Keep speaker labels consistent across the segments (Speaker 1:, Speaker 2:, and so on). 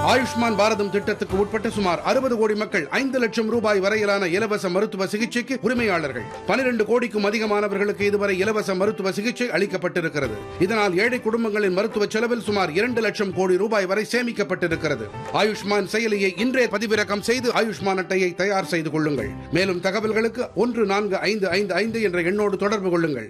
Speaker 1: ஆயுஷ்மான் பாரதம் திட்டத்துக்கு உட்பட்ட சுமார் அறுபது கோடி மக்கள் ஐந்து லட்சம் ரூபாய் வரையிலான இலவச மருத்துவ சிகிச்சைக்கு உரிமையாளர்கள் பனிரெண்டு கோடிக்கும் அதிகமானவர்களுக்கு இதுவரை இலவச மருத்துவ சிகிச்சை அளிக்கப்பட்டிருக்கிறது இதனால் ஏழை குடும்பங்களின் மருத்துவ செலவில் சுமார் இரண்டு லட்சம் கோடி ரூபாய் வரை சேமிக்கப்பட்டிருக்கிறது ஆயுஷ்மான் செயலியை இன்றே பதிவிறக்கம் செய்து ஆயுஷ்மான் அட்டையை தயார் செய்து கொள்ளுங்கள் மேலும் தகவல்களுக்கு ஒன்று நான்கு ஐந்து ஐந்து ஐந்து என்ற எண்ணோடு தொடர்பு கொள்ளுங்கள்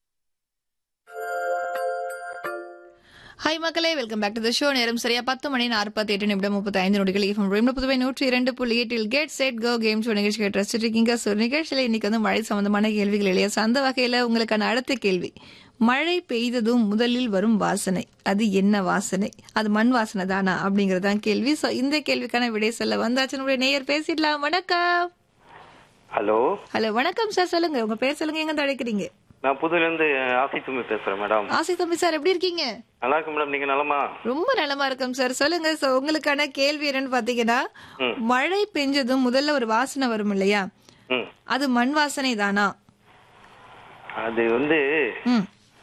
Speaker 2: ஹாய் மக்களே welcome back to the show நேரம் சரியா பத்து மணி நாற்பத்தி எட்டு நிமிடம் முப்பத்தி ஐந்து நொடிகள் இஃபம் ரெண்டு புதுவை நூற்றி இரண்டு புள்ளி எட்டில் get set go game show நிகழ்ச்சி கேட்டு ரசிச்சிட்டு இருக்கீங்க ஸோ நிகழ்ச்சியில் இன்னைக்கு வந்து மழை சம்பந்தமான கேள்விகள் இல்லையா So, அந்த வகையில் உங்களுக்கான அடுத்த கேள்வி மழை பெய்ததும் முதலில் வரும் வாசனை அது என்ன வாசனை அது மண் வாசனை தானா அப்படிங்கறதான் கேள்வி ஸோ இந்த கேள்விக்கான விடை சொல்ல வந்தாச்சு நம்மளுடைய நேயர் பேசிடலாம் வணக்கம்
Speaker 3: ஹலோ
Speaker 2: ஹலோ வணக்கம் சார் சொல்லுங்க உங்க பேர் சொல்லுங்க எங்க அழைக்கிறீங்க
Speaker 3: நான் புதுல இருந்து ஆசி தும்பி பேசுறேன் மேடம்
Speaker 2: ஆசி தம்பி சார் எப்படி இருக்கீங்க
Speaker 3: நல்லா இருக்கு மேடம் நீங்க நலமா
Speaker 2: ரொம்ப நலமா இருக்கும் சார் சொல்லுங்க சார் உங்களுக்கான கேள்வி என்னன்னு பாத்தீங்கன்னா மழை பெஞ்சதும் முதல்ல ஒரு வாசனை வரும் இல்லையா
Speaker 3: ம்
Speaker 2: அது மண் வாசனை தானா
Speaker 3: அது வந்து
Speaker 2: ம்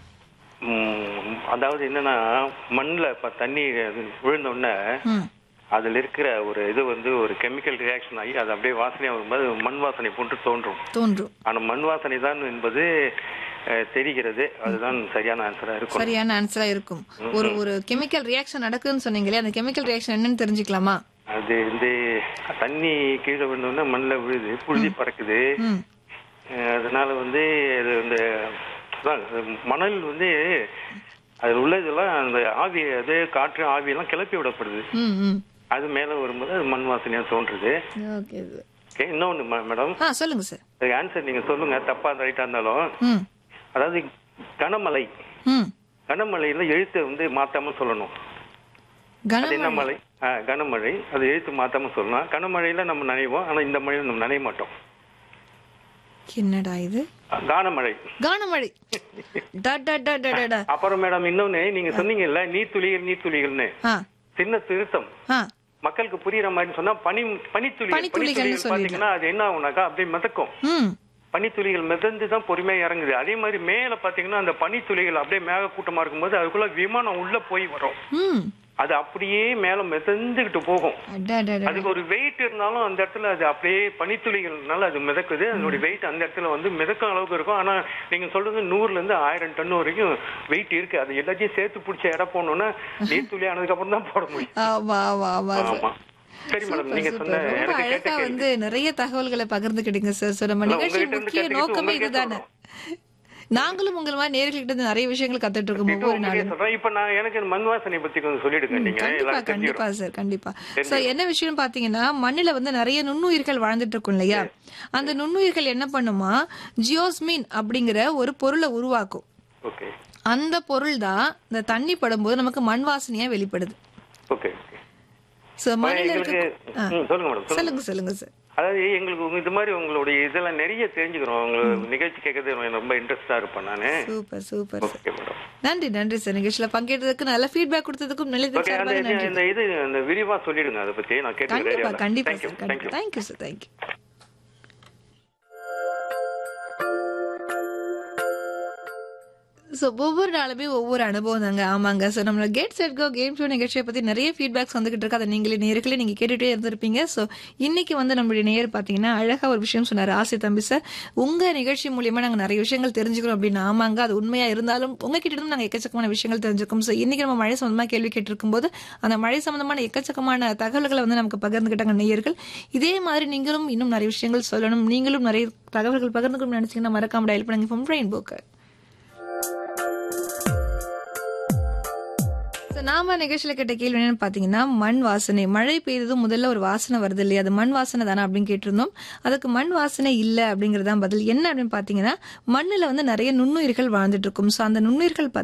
Speaker 3: ம், அதாவது என்னன்னா மண்ணில் இப்போ தண்ணி அது விழுந்த உடனே
Speaker 2: ம்
Speaker 3: அதில் இருக்கிற ஒரு இது வந்து ஒரு கெமிக்கல் ரியாக்ஷன் ஆகி அது அப்படியே வாசனையாக வரும்போது மண் வாசனை போன்று தோன்றும்
Speaker 2: தோன்றும்
Speaker 3: ஆனால் மண் வாசனை தான் என்பது அஹ், தெரிகிறது அதுதான் சரியான ஆன்சராக இருக்கும்
Speaker 2: சரியான ஆன்சரா இருக்கும் ஒரு ஒரு கெமிக்கல் ரியாக்ஷன் நடக்குதுன்னு சொன்னீங்களே அந்த கெமிக்கல் ரியாக்ஷன் என்னன்னு தெரிஞ்சுக்கலாமா
Speaker 3: அது வந்து தண்ணி கீழே விழுந்த உடனே மண்ணில் விழுது புழுதி பறக்குது
Speaker 2: ம்
Speaker 3: அஹ் அதனால வந்து இது இந்த அதான் அது மணல் வந்து அதில் உள்ளதெல்லாம் அந்த ஆவி அது காற்று ஆவியெல்லாம் கிளப்பி விடப்படுது
Speaker 2: ம் ம்
Speaker 3: அது மேலே வரும்போது அது மண் வாசனையாக தோன்றுது
Speaker 2: ஓகே
Speaker 3: ஓகே இன்னொன்று மேடம்
Speaker 2: ஆ சொல்லுங்க சார்
Speaker 3: அதுக்கு ஆன்சர் நீங்கள் சொல்லுங்க தப்பா ரைட்டாக இருந்தாலும்
Speaker 2: ம்
Speaker 3: அதாவது கனமழை
Speaker 2: ம்
Speaker 3: கனமழையில் எழுத்தை வந்து மாத்தாம சொல்லணும் அது என்ன
Speaker 2: கனமழை
Speaker 3: மழை ஆ கனமழை அது எழுத்து மாத்தாம சொல்லணும் கனமழையில நம்ம நனைவோம் ஆனால் இந்த மழையில நம்ம நனைய மாட்டோம்
Speaker 2: என்னடா இது
Speaker 3: கானமழை
Speaker 2: கானமழை டா டா டா டா டா, டா
Speaker 3: அப்புறம் மேடம் இன்னொன்னு நீங்க சொன்னீங்கல்ல நீர்த்துளிகள் நீர்த்துளிகள்னு
Speaker 2: ஆ
Speaker 3: சின்ன திருத்தம்
Speaker 2: ஆ
Speaker 3: மக்களுக்கு புரியுற மாதிரி சொன்னா பனி பனித்துளி
Speaker 2: பனித்துளிகள்னு
Speaker 3: பனித்துளிகள் பாத்தீங்கன்னா அது என்ன ஆகுனாக்கா அப்படியே மிதக்கும்
Speaker 2: ம்
Speaker 3: பனித்துளிகள் மிதந்து தான் பொறுமையா இறங்குது அதே மாதிரி மேல பாத்தீங்கன்னா அந்த பனித்துளிகள் அப்படியே மேக கூட்டமா இருக்கும்போது அதுக்குள்ள விமானம் உள்ள போய் வரும்
Speaker 2: ம்
Speaker 3: அது அப்படியே மேல மிதந்துகிட்டு போகும்
Speaker 2: அடா டா டா
Speaker 3: அதுக்கு ஒரு வெயிட் இருந்தாலும் அந்த இடத்துல அது அப்படியே பனித்துளிகள்னால அது மிதக்குது அதனுடைய வெயிட் அந்த இடத்துல வந்து மிதக்கும் அளவுக்கு இருக்கும் ஆனா நீங்க சொல்றது நூறுல இருந்து ஆயிரம் டன் வரைக்கும் வெயிட் இருக்கு அது எல்லாத்தையும் சேர்த்து பிடிச்ச இடம் போடணும்னா நீர்த்துளி ஆனதுக்கு அப்புறம் தான் போட முடியும்
Speaker 2: ஆமா ஆமா ஆமா சார்
Speaker 3: ஆமா சரி மேடம்
Speaker 2: சூப்பர்,
Speaker 3: நீங்க
Speaker 2: சூப்பர்.
Speaker 3: சொன்ன
Speaker 2: ரொம்ப
Speaker 3: எனக்கு கேட்ட
Speaker 2: அழகா
Speaker 3: கேள்வி
Speaker 2: வந்து நிறைய தகவல்களை பகிர்ந்துக்கிட்டீங்க சார் சோ நம்ம
Speaker 3: அதான்
Speaker 2: நிகழ்ச்சி
Speaker 3: உங்ககிட்ட இருந்து
Speaker 2: முக்கிய
Speaker 3: கத்துக்கிட்டு
Speaker 2: நோக்கமே
Speaker 3: உங்களுக்கே
Speaker 2: இதுதானே நாங்களும் உங்கள் மாதிரி நேர்கிட்ட இருந்து நிறைய விஷயங்கள் கத்துட்டு இருக்கோம்
Speaker 3: இப்போ
Speaker 2: ஒவ்வொரு
Speaker 3: உங்களுக்கே
Speaker 2: நாளும்
Speaker 3: சொல்றேன் இப்ப நான் எனக்கு மண் வாசனை பத்தி கொஞ்சம் சொல்லிடுங்க நீங்க
Speaker 2: கண்டிப்பா
Speaker 3: எல்லாரும்
Speaker 2: கண்டிப்பா
Speaker 3: தெரிஞ்சுக்கணும்
Speaker 2: சார் கண்டிப்பா சோ என்ன விஷயம் பாத்தீங்கன்னா மண்ணுல வந்து நிறைய நுண்ணுயிர்கள் வாழ்ந்துட்டு இருக்கும் இல்லையா அந்த நுண்ணுயிர்கள் என்ன பண்ணுமா ஜியோஸ்மின் அப்படிங்கிற ஒரு பொருளை உருவாக்கும்
Speaker 3: ஓகே
Speaker 2: அந்த பொருள் தான் இந்த தண்ணி படும்போது நமக்கு மண் வாசனையா வெளிப்படுது
Speaker 3: ஓகே
Speaker 2: சோ மண்ணுல
Speaker 3: எங்களுக்கு
Speaker 2: இருக்க ஆ.
Speaker 3: ம், சொல்லுங்க மேடம் சொல்லுங்க
Speaker 2: சொல்லுங்க சொல்லுங்க சார்
Speaker 3: அதாவது எங்களுக்கு உங்க இது மாதிரி உங்களுடைய இதெல்லாம் நிறைய தெரிஞ்சுக்கிறோம் உங்களுக்கு நிகழ்ச்சி கேட்கறது எனக்கு ரொம்ப இன்ட்ரெஸ்டா இருப்பேன் நானு
Speaker 2: super super sir
Speaker 3: okay madam
Speaker 2: நன்றி நன்றி சார் நிகழ்ச்சியில பங்கேற்றதுக்கு நல்ல ஃபீட்பேக் கொடுத்ததுக்கும் நிலையத்தில்
Speaker 3: ஓகே அந்த
Speaker 2: சார்பாக
Speaker 3: இது-
Speaker 2: நன்றி
Speaker 3: இந்த இது அந்த விரிவா சொல்லிடுங்க அதை பத்தி நான்
Speaker 2: கண்டிப்பா
Speaker 3: கேட்டுக்கிறேன்
Speaker 2: கண்டிப்பா
Speaker 3: தேங்க்யூ
Speaker 2: சார் கண்டிப்பா
Speaker 3: thank you
Speaker 2: thank you sir thank you so ஒவ்வொரு நாளுமே ஒவ்வொரு அனுபவம் தாங்க ஆமாங்க ஸோ நம்மளோட get set go game show நிகழ்ச்சியை பற்றி நிறைய ஃபீட்பேக்ஸ் வந்துகிட்டு இருக்கு அதை நீங்களே நேர்களே நீங்கள் கேட்டுகிட்டே இருந்திருப்பீங்க ஸோ இன்னைக்கு வந்து நம்மளுடைய நேயர் பார்த்தீங்கன்னா அழகாக ஒரு விஷயம் சொன்னார் ஆசை தம்பி சார் உங்கள் நிகழ்ச்சி மூலியமா நாங்கள் நிறைய விஷயங்கள் தெரிஞ்சுக்கிறோம் அப்படின்னு ஆமாங்க அது உண்மையாக இருந்தாலும் உங்ககிட்ட இருந்து நாங்கள் எக்கச்சக்கமான விஷயங்கள் தெரிஞ்சுக்கோம் ஸோ இன்னைக்கு நம்ம மழை சம்பந்தமாக கேள்வி கேட்டிருக்கும் போது அந்த மழை சம்பந்தமான எக்கச்சக்கமான தகவல்களை வந்து நமக்கு பகிர்ந்துக்கிட்டாங்க நேயர்கள் இதே மாதிரி நீங்களும் இன்னும் நிறைய விஷயங்கள் சொல்லணும் நீங்களும் நிறைய தகவல்கள் பகிர்ந்துக்கணும்னு நினைச்சீங்கன்னா மறக்காம டயல் பண்ணுங்க ஃப்ரம் ரெயின் போக்கர் So, நாம நிகழ்ச்சியில கேட்ட கேள்வி என்னன்னு பாத்தீங்கன்னா மண் வாசனை மழை பெய்ததும் முதல்ல ஒரு வாசனை வருது இல்லையா அது மண் வாசனை தானே அப்படின்னு கேட்டிருந்தோம் அதுக்கு மண் வாசனை இல்ல அப்படிங்கறதான் பதில் என்ன அப்படின்னு பாத்தீங்கன்னா மண்ணுல வந்து நிறைய நுண்ணுயிர்கள் வாழ்ந்துட்டு இருக்கும் சோ அந்த நுண்ணுயிர்கள்